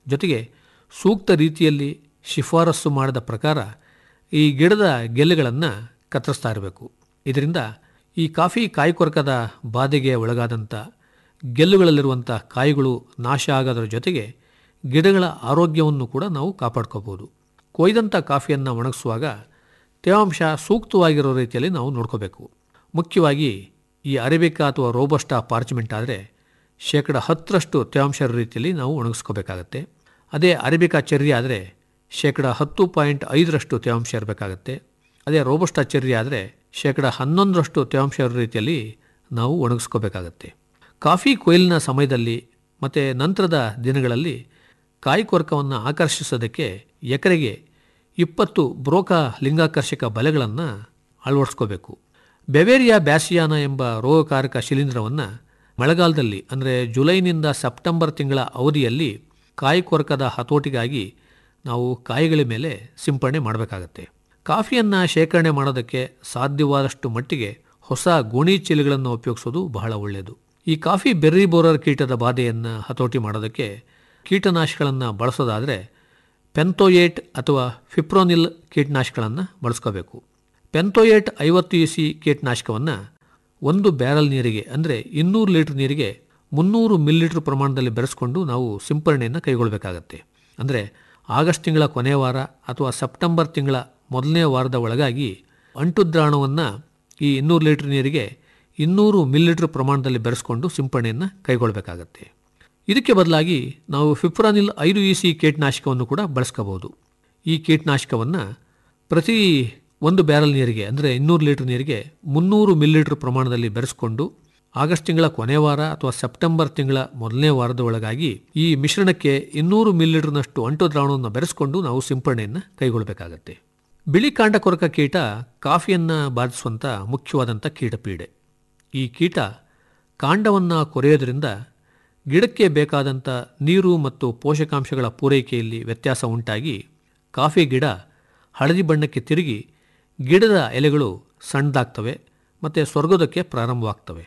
ಜೊತೆಗೆ ಸೂಕ್ತ ರೀತಿಯಲ್ಲಿ ಶಿಫಾರಸು ಮಾಡಿದ ಪ್ರಕಾರ ಈ ಗಿಡದ ಗೆಲ್ಲೆಗಳನ್ನು ಕತ್ತರಿಸ್ತಾ ಇರಬೇಕು ಇದರಿಂದ ಈ ಕಾಫಿ ಕಾಯಿಕೊರಕದ ಬಾಧೆಗೆ ಒಳಗಾದಂಥ ಗೆಲ್ಲುಗಳಲ್ಲಿರುವಂಥ ಕಾಯಿಗಳು ನಾಶ ಆಗೋದರ ಜೊತೆಗೆ ಗಿಡಗಳ ಆರೋಗ್ಯವನ್ನು ಕೂಡ ನಾವು ಕಾಪಾಡ್ಕೋಬೋದು ಕೊಯ್ದಂಥ ಕಾಫಿಯನ್ನು ಒಣಗಿಸುವಾಗ ತೇವಾಂಶ ಸೂಕ್ತವಾಗಿರೋ ರೀತಿಯಲ್ಲಿ ನಾವು ನೋಡ್ಕೋಬೇಕು ಮುಖ್ಯವಾಗಿ ಈ ಅರೇಬಿಕಾ ಅಥವಾ ರೋಬಸ್ಟಾ ಪಾರ್ಚ್ಮೆಂಟ್ ಆದರೆ ಶೇಕಡ ಹತ್ತರಷ್ಟು ತೇವಾಂಶ ಇರೋ ರೀತಿಯಲ್ಲಿ ನಾವು ಒಣಗಿಸ್ಕೋಬೇಕಾಗತ್ತೆ ಅದೇ ಅರೇಬಿಕಾ ಚೆರ್ರಿ ಆದರೆ ಶೇಕಡ ಹತ್ತು ಪಾಯಿಂಟ್ ಐದರಷ್ಟು ತೇವಾಂಶ ಇರಬೇಕಾಗತ್ತೆ ಅದೇ ರೋಬಸ್ಟಾ ಚೆರ್ರಿ ಆದರೆ ಶೇಕಡ ಹನ್ನೊಂದರಷ್ಟು ತೇವಾಂಶ ಇರೋ ರೀತಿಯಲ್ಲಿ ನಾವು ಒಣಗಿಸ್ಕೋಬೇಕಾಗತ್ತೆ ಕಾಫಿ ಕೊಯ್ಲಿನ ಸಮಯದಲ್ಲಿ ಮತ್ತು ನಂತರದ ದಿನಗಳಲ್ಲಿ ಕಾಯಿಕೊರಕವನ್ನು ಆಕರ್ಷಿಸೋದಕ್ಕೆ ಎಕರೆಗೆ ಇಪ್ಪತ್ತು ಬ್ರೋಕಾ ಲಿಂಗಾಕರ್ಷಕ ಬಲೆಗಳನ್ನು ಅಳವಡಿಸ್ಕೋಬೇಕು ಬೆವೇರಿಯಾ ಬ್ಯಾಸಿಯಾನ ಎಂಬ ರೋಗಕಾರಕ ಶಿಲೀಂಧ್ರವನ್ನು ಮಳೆಗಾಲದಲ್ಲಿ ಅಂದರೆ ಜುಲೈನಿಂದ ಸೆಪ್ಟೆಂಬರ್ ತಿಂಗಳ ಅವಧಿಯಲ್ಲಿ ಕಾಯಿಕೊರಕದ ಹತೋಟಿಗಾಗಿ ನಾವು ಕಾಯಿಗಳ ಮೇಲೆ ಸಿಂಪಡಣೆ ಮಾಡಬೇಕಾಗತ್ತೆ ಕಾಫಿಯನ್ನು ಶೇಖರಣೆ ಮಾಡೋದಕ್ಕೆ ಸಾಧ್ಯವಾದಷ್ಟು ಮಟ್ಟಿಗೆ ಹೊಸ ಗೋಣಿ ಚೀಲಗಳನ್ನು ಉಪಯೋಗಿಸೋದು ಬಹಳ ಒಳ್ಳೆಯದು ಈ ಕಾಫಿ ಬೆರ್ರಿ ಬೋರರ್ ಕೀಟದ ಬಾಧೆಯನ್ನು ಹತೋಟಿ ಮಾಡೋದಕ್ಕೆ ಕೀಟನಾಶಕಗಳನ್ನು ಬಳಸೋದಾದರೆ ಪೆಂತೋಯೇಟ್ ಅಥವಾ ಫಿಪ್ರೋನಿಲ್ ಕೀಟನಾಶಕಗಳನ್ನು ಬಳಸ್ಕೋಬೇಕು ಪೆಂತೋಯೇಟ್ ಐವತ್ತು ಇ ಸಿ ಕೀಟನಾಶಕವನ್ನು ಒಂದು ಬ್ಯಾರಲ್ ನೀರಿಗೆ ಅಂದರೆ ಇನ್ನೂರು ಲೀಟ್ರ್ ನೀರಿಗೆ ಮುನ್ನೂರು ಮಿಲಿಲೀಟ್ರ್ ಪ್ರಮಾಣದಲ್ಲಿ ಬೆರೆಸ್ಕೊಂಡು ನಾವು ಸಿಂಪರಣೆಯನ್ನು ಕೈಗೊಳ್ಳಬೇಕಾಗತ್ತೆ ಅಂದರೆ ಆಗಸ್ಟ್ ತಿಂಗಳ ಕೊನೆಯ ವಾರ ಅಥವಾ ಸೆಪ್ಟೆಂಬರ್ ತಿಂಗಳ ಮೊದಲನೇ ವಾರದ ಒಳಗಾಗಿ ಅಂಟುದ್ರಾಣವನ್ನು ಈ ಇನ್ನೂರು ಲೀಟ್ರ್ ನೀರಿಗೆ ಇನ್ನೂರು ಮಿಲಿಲೀಟ್ರ್ ಪ್ರಮಾಣದಲ್ಲಿ ಬೆರೆಸ್ಕೊಂಡು ಸಿಂಪರಣೆಯನ್ನು ಕೈಗೊಳ್ಳಬೇಕಾಗತ್ತೆ ಇದಕ್ಕೆ ಬದಲಾಗಿ ನಾವು ಫಿಪ್ರಾನಿಲ್ ಐದು ಇ ಸಿ ಕೀಟನಾಶಕವನ್ನು ಕೂಡ ಬಳಸ್ಕೋಬಹುದು ಈ ಕೀಟನಾಶಕವನ್ನು ಪ್ರತಿ ಒಂದು ಬ್ಯಾರಲ್ ನೀರಿಗೆ ಅಂದರೆ ಇನ್ನೂರು ಲೀಟ್ರ್ ನೀರಿಗೆ ಮುನ್ನೂರು ಮಿಲಿಲೀಟ್ರ್ ಪ್ರಮಾಣದಲ್ಲಿ ಬೆರೆಸ್ಕೊಂಡು ಆಗಸ್ಟ್ ತಿಂಗಳ ಕೊನೆ ವಾರ ಅಥವಾ ಸೆಪ್ಟೆಂಬರ್ ತಿಂಗಳ ಮೊದಲನೇ ವಾರದ ಒಳಗಾಗಿ ಈ ಮಿಶ್ರಣಕ್ಕೆ ಇನ್ನೂರು ಮಿಲಿಲೀಟರ್ನಷ್ಟು ಅಂಟು ದ್ರಾವಣವನ್ನು ಬೆರೆಸ್ಕೊಂಡು ನಾವು ಸಿಂಪರಣೆಯನ್ನು ಕೈಗೊಳ್ಳಬೇಕಾಗತ್ತೆ ಬಿಳಿ ಕಾಂಡ ಕೊರಕ ಕೀಟ ಕಾಫಿಯನ್ನು ಬಾಧಿಸುವಂಥ ಮುಖ್ಯವಾದಂಥ ಕೀಟಪೀಡೆ ಈ ಕೀಟ ಕಾಂಡವನ್ನು ಕೊರೆಯೋದ್ರಿಂದ ಗಿಡಕ್ಕೆ ಬೇಕಾದಂಥ ನೀರು ಮತ್ತು ಪೋಷಕಾಂಶಗಳ ಪೂರೈಕೆಯಲ್ಲಿ ವ್ಯತ್ಯಾಸ ಉಂಟಾಗಿ ಕಾಫಿ ಗಿಡ ಹಳದಿ ಬಣ್ಣಕ್ಕೆ ತಿರುಗಿ ಗಿಡದ ಎಲೆಗಳು ಸಣ್ಣದಾಗ್ತವೆ ಮತ್ತು ಸ್ವರ್ಗೋದಕ್ಕೆ ಪ್ರಾರಂಭವಾಗ್ತವೆ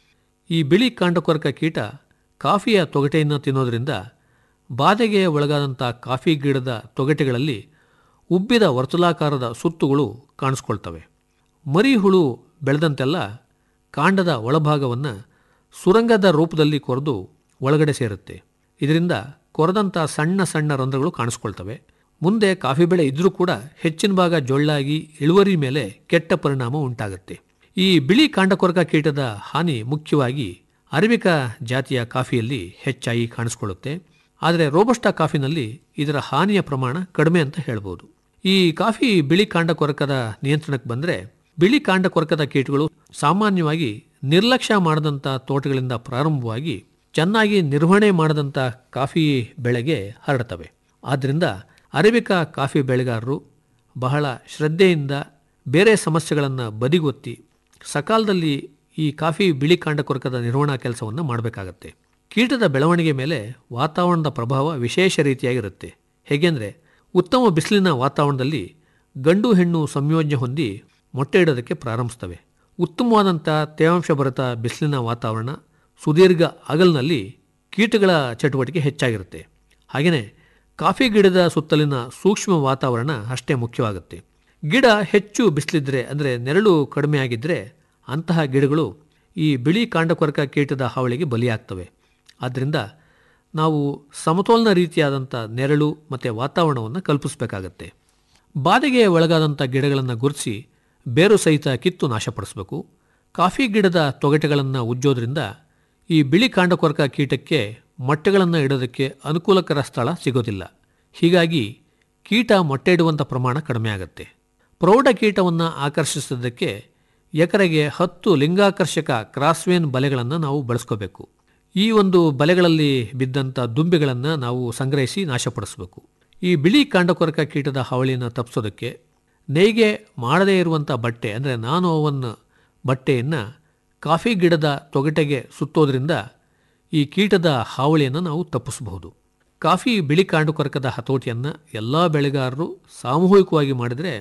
ಈ ಬಿಳಿ ಕಾಂಡಕೊರಕ ಕೀಟ ಕಾಫಿಯ ತೊಗಟೆಯನ್ನು ತಿನ್ನೋದ್ರಿಂದ ಬಾಧೆಗೆ ಒಳಗಾದಂಥ ಕಾಫಿ ಗಿಡದ ತೊಗಟೆಗಳಲ್ಲಿ ಉಬ್ಬಿದ ವರ್ತುಲಾಕಾರದ ಸುತ್ತುಗಳು ಕಾಣಿಸ್ಕೊಳ್ತವೆ ಮರಿ ಹುಳು ಬೆಳೆದಂತೆಲ್ಲ ಕಾಂಡದ ಒಳಭಾಗವನ್ನು ಸುರಂಗದ ರೂಪದಲ್ಲಿ ಕೊರೆದು ಒಳಗಡೆ ಸೇರುತ್ತೆ ಇದರಿಂದ ಕೊರೆದಂಥ ಸಣ್ಣ ಸಣ್ಣ ರಂಧ್ರಗಳು ಕಾಣಿಸ್ಕೊಳ್ತವೆ ಮುಂದೆ ಕಾಫಿ ಬೆಳೆ ಇದ್ದರೂ ಕೂಡ ಹೆಚ್ಚಿನ ಭಾಗ ಜೊಳ್ಳಾಗಿ ಇಳುವರಿ ಮೇಲೆ ಕೆಟ್ಟ ಪರಿಣಾಮ ಉಂಟಾಗುತ್ತೆ ಈ ಬಿಳಿ ಕಾಂಡಕೊರಕ ಕೀಟದ ಹಾನಿ ಮುಖ್ಯವಾಗಿ ಅರೇಬಿಕಾ ಜಾತಿಯ ಕಾಫಿಯಲ್ಲಿ ಹೆಚ್ಚಾಗಿ ಕಾಣಿಸ್ಕೊಳ್ಳುತ್ತೆ ಆದರೆ ರೋಬಸ್ಟಾ ಕಾಫಿನಲ್ಲಿ ಇದರ ಹಾನಿಯ ಪ್ರಮಾಣ ಕಡಿಮೆ ಅಂತ ಹೇಳ್ಬೋದು ಈ ಕಾಫಿ ಬಿಳಿ ಕಾಂಡಕೊರಕದ ನಿಯಂತ್ರಣಕ್ಕೆ ಬಂದರೆ ಬಿಳಿ ಕಾಂಡಕೊರಕದ ಕೀಟಗಳು ಸಾಮಾನ್ಯವಾಗಿ ನಿರ್ಲಕ್ಷ್ಯ ಮಾಡದಂಥ ತೋಟಗಳಿಂದ ಪ್ರಾರಂಭವಾಗಿ ಚೆನ್ನಾಗಿ ನಿರ್ವಹಣೆ ಮಾಡದಂಥ ಕಾಫಿ ಬೆಳೆಗೆ ಹರಡ್ತವೆ ಆದ್ದರಿಂದ ಅರೇಬಿಕಾ ಕಾಫಿ ಬೆಳೆಗಾರರು ಬಹಳ ಶ್ರದ್ಧೆಯಿಂದ ಬೇರೆ ಸಮಸ್ಯೆಗಳನ್ನು ಬದಿಗೊತ್ತಿ ಸಕಾಲದಲ್ಲಿ ಈ ಕಾಫಿ ಬಿಳಿ ಕಾಂಡಕೊರಕದ ನಿರ್ವಹಣಾ ಕೆಲಸವನ್ನು ಮಾಡಬೇಕಾಗತ್ತೆ ಕೀಟದ ಬೆಳವಣಿಗೆ ಮೇಲೆ ವಾತಾವರಣದ ಪ್ರಭಾವ ವಿಶೇಷ ರೀತಿಯಾಗಿರುತ್ತೆ ಹೇಗೆಂದರೆ ಉತ್ತಮ ಬಿಸಿಲಿನ ವಾತಾವರಣದಲ್ಲಿ ಗಂಡು ಹೆಣ್ಣು ಸಂಯೋಜನೆ ಹೊಂದಿ ಮೊಟ್ಟೆ ಇಡೋದಕ್ಕೆ ಪ್ರಾರಂಭಿಸ್ತವೆ ಉತ್ತಮವಾದಂಥ ತೇವಾಂಶ ಭರಿತ ಬಿಸಿಲಿನ ವಾತಾವರಣ ಸುದೀರ್ಘ ಹಗಲಿನಲ್ಲಿ ಕೀಟಗಳ ಚಟುವಟಿಕೆ ಹೆಚ್ಚಾಗಿರುತ್ತೆ ಹಾಗೆಯೇ ಕಾಫಿ ಗಿಡದ ಸುತ್ತಲಿನ ಸೂಕ್ಷ್ಮ ವಾತಾವರಣ ಅಷ್ಟೇ ಮುಖ್ಯವಾಗುತ್ತೆ ಗಿಡ ಹೆಚ್ಚು ಬಿಸಿಲಿದ್ರೆ ಅಂದರೆ ನೆರಳು ಕಡಿಮೆ ಆಗಿದ್ದರೆ ಅಂತಹ ಗಿಡಗಳು ಈ ಬಿಳಿ ಕಾಂಡಕೊರಕ ಕೀಟದ ಹಾವಳಿಗೆ ಬಲಿಯಾಗ್ತವೆ ಆದ್ದರಿಂದ ನಾವು ಸಮತೋಲನ ರೀತಿಯಾದಂಥ ನೆರಳು ಮತ್ತು ವಾತಾವರಣವನ್ನು ಕಲ್ಪಿಸಬೇಕಾಗತ್ತೆ ಬಾಧೆಗೆ ಒಳಗಾದಂಥ ಗಿಡಗಳನ್ನು ಗುರುತಿಸಿ ಬೇರು ಸಹಿತ ಕಿತ್ತು ನಾಶಪಡಿಸಬೇಕು ಕಾಫಿ ಗಿಡದ ತೊಗಟೆಗಳನ್ನು ಉಜ್ಜೋದ್ರಿಂದ ಈ ಬಿಳಿ ಕಾಂಡಕೊರಕ ಕೀಟಕ್ಕೆ ಮೊಟ್ಟೆಗಳನ್ನು ಇಡೋದಕ್ಕೆ ಅನುಕೂಲಕರ ಸ್ಥಳ ಸಿಗೋದಿಲ್ಲ ಹೀಗಾಗಿ ಕೀಟ ಮೊಟ್ಟೆ ಇಡುವಂಥ ಪ್ರಮಾಣ ಕಡಿಮೆ ಆಗುತ್ತೆ ಪ್ರೌಢ ಕೀಟವನ್ನು ಆಕರ್ಷಿಸೋದಕ್ಕೆ ಎಕರೆಗೆ ಹತ್ತು ಲಿಂಗಾಕರ್ಷಕ ಕ್ರಾಸ್ವೇನ್ ಬಲೆಗಳನ್ನು ನಾವು ಬಳಸ್ಕೋಬೇಕು ಈ ಒಂದು ಬಲೆಗಳಲ್ಲಿ ಬಿದ್ದಂಥ ದುಂಬಿಗಳನ್ನು ನಾವು ಸಂಗ್ರಹಿಸಿ ನಾಶಪಡಿಸಬೇಕು ಈ ಬಿಳಿ ಕಾಂಡಕೊರಕ ಕೀಟದ ಹಾವಳಿಯನ್ನು ತಪ್ಪಿಸೋದಕ್ಕೆ ನೇಯ್ಗೆ ಮಾಡದೇ ಇರುವಂಥ ಬಟ್ಟೆ ಅಂದರೆ ನಾನ್ ಓವನ್ ಬಟ್ಟೆಯನ್ನು ಕಾಫಿ ಗಿಡದ ತೊಗಟೆಗೆ ಸುತ್ತೋದ್ರಿಂದ ಈ ಕೀಟದ ಹಾವಳಿಯನ್ನು ನಾವು ತಪ್ಪಿಸಬಹುದು ಕಾಫಿ ಬಿಳಿ ಕಾಂಡಕೊರಕದ ಹತೋಟಿಯನ್ನು ಎಲ್ಲ ಬೆಳೆಗಾರರು ಸಾಮೂಹಿಕವಾಗಿ ಮಾಡಿದರೆ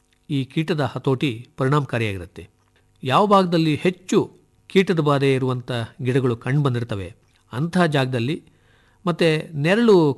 ಈ ಕೀಟದ ಹತೋಟಿ ಪರಿಣಾಮಕಾರಿಯಾಗಿರುತ್ತೆ ಯಾವ ಭಾಗದಲ್ಲಿ ಹೆಚ್ಚು ಕೀಟದ ಬಾಧೆ ಇರುವಂಥ ಗಿಡಗಳು ಕಂಡು ಬಂದಿರ್ತವೆ ಅಂತಹ ಜಾಗದಲ್ಲಿ ಮತ್ತು ನೆರಳು